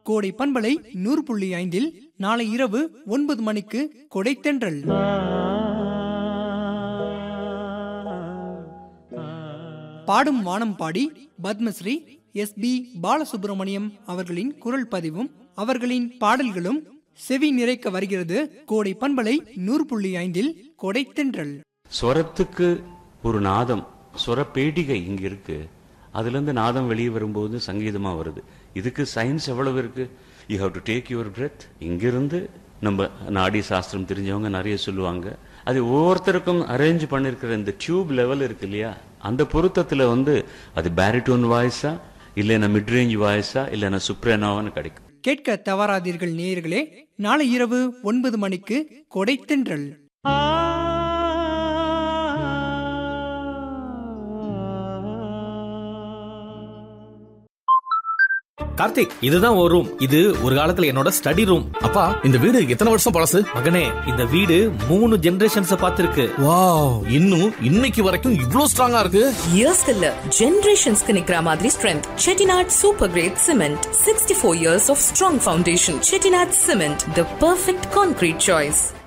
கோடை பண்பலை நூறு புள்ளி ஐந்தில் நாளை இரவு ஒன்பது மணிக்கு கொடைத்தென்றல் பாடும் வானம் பாடி பத்மஸ்ரீ எஸ் பி பாலசுப்ரமணியம் அவர்களின் குரல் பதிவும் அவர்களின் பாடல்களும் செவி நிறைக்க வருகிறது கோடை பண்பலை நூறு புள்ளி ஐந்தில் கொடைத்தென்றல் ஸ்வரத்துக்கு ஒரு நாதம் ஸ்வர பேட்டிகை இங்க இருக்கு அதுல இருந்து நாதம் வெளியே வரும்போது சங்கீதமா வருது இதுக்கு சயின்ஸ் எவ்வளவு இருக்கு you have to take your breath இங்கிருந்து நம்ம நாடி சாஸ்திரம் தெரிஞ்சவங்க நிறைய சொல்லுவாங்க அது ஒவ்வொருத்தருக்கும் அரேஞ்ச் பண்ணிருக்கிற இந்த டியூப் லெவல் இருக்கு இல்லையா அந்த பொருத்தத்துல வந்து அது பேரிட்டோன் வாய்ஸா இல்லைன்னா மிட்ரேஞ்ச் வாய்ஸா இல்லைன்னா சுப்ரேனாவான்னு கிடைக்கும் கேட்க தவறாதீர்கள் நேயர்களே நாளை இரவு ஒன்பது மணிக்கு கொடைத்தென்றல் கார்த்திக் இதுதான் ஒரு ரூம் இது ஒரு காலத்துல என்னோட ஸ்டடி ரூம் அப்பா இந்த வீடு எத்தனை வருஷம் பழசு மகனே இந்த வீடு மூணு ஜெனரேஷன்ஸ் பார்த்திருக்கு வாவ் இன்னும் இன்னைக்கு வரைக்கும் இவ்ளோ ஸ்ட்ராங்கா இருக்கு இயர்ஸ் இல்ல ஜெனரேஷன்ஸ்க்கு நிக்கிற மாதிரி strength Chettinad super grade cement sixty four years of strong foundation Chettinad cement the perfect concrete choice